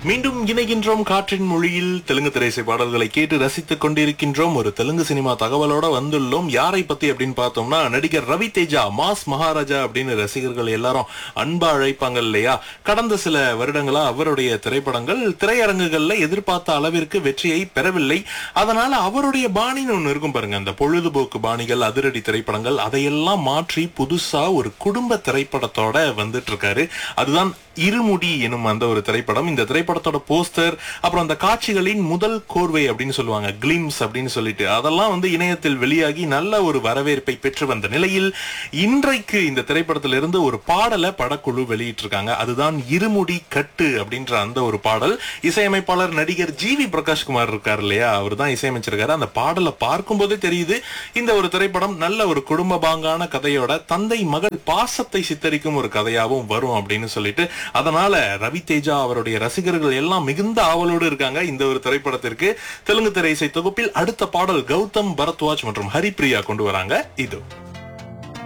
மீண்டும் இணைகின்றோம் காற்றின் மொழியில் தெலுங்கு திரைசை பாடல்களை கேட்டு ரசித்துக் கொண்டிருக்கின்றோம் ஒரு தெலுங்கு சினிமா தகவலோட வந்துள்ளோம் யாரை பத்தி அப்படின்னு பார்த்தோம்னா நடிகர் ரவி தேஜா மாஸ் மகாராஜா அப்படின்னு ரசிகர்கள் எல்லாரும் அன்பா அழைப்பாங்க இல்லையா கடந்த சில வருடங்களா அவருடைய திரைப்படங்கள் திரையரங்குகள்ல எதிர்பார்த்த அளவிற்கு வெற்றியை பெறவில்லை அதனால அவருடைய பாணின்னு ஒண்ணு இருக்கும் பாருங்க அந்த பொழுதுபோக்கு பாணிகள் அதிரடி திரைப்படங்கள் அதையெல்லாம் மாற்றி புதுசா ஒரு குடும்ப திரைப்படத்தோட வந்துட்டு இருக்காரு அதுதான் இருமுடி எனும் அந்த ஒரு திரைப்படம் இந்த திரைப்படத்தோட போஸ்டர் அப்புறம் அந்த காட்சிகளின் முதல் கோர்வை அப்படின்னு சொல்லுவாங்க கிளிம்ஸ் அப்படின்னு சொல்லிட்டு அதெல்லாம் வந்து இணையத்தில் வெளியாகி நல்ல ஒரு வரவேற்பை பெற்று வந்த நிலையில் இன்றைக்கு இந்த திரைப்படத்திலிருந்து ஒரு பாடலை படக்குழு வெளியிட்டிருக்காங்க அதுதான் இருமுடி கட்டு அப்படின்ற அந்த ஒரு பாடல் இசையமைப்பாளர் நடிகர் ஜி வி பிரகாஷ்குமார் இருக்கார் இல்லையா அவர் தான் இசையமைச்சிருக்காரு அந்த பாடலை பார்க்கும்போதே தெரியுது இந்த ஒரு திரைப்படம் நல்ல ஒரு குடும்ப பாங்கான கதையோட தந்தை மகள் பாசத்தை சித்தரிக்கும் ஒரு கதையாவும் வரும் அப்படின்னு சொல்லிட்டு அதனால ரவி தேஜா அவருடைய ரசிகர்கள் எல்லாம் மிகுந்த ஆவலோடு இருக்காங்க இந்த ஒரு திரைப்படத்திற்கு தெலுங்கு திரை இசை தொகுப்பில் அடுத்த பாடல் கௌதம் பரத்வாஜ் மற்றும் ஹரிப்ரியா கொண்டு வராங்க இது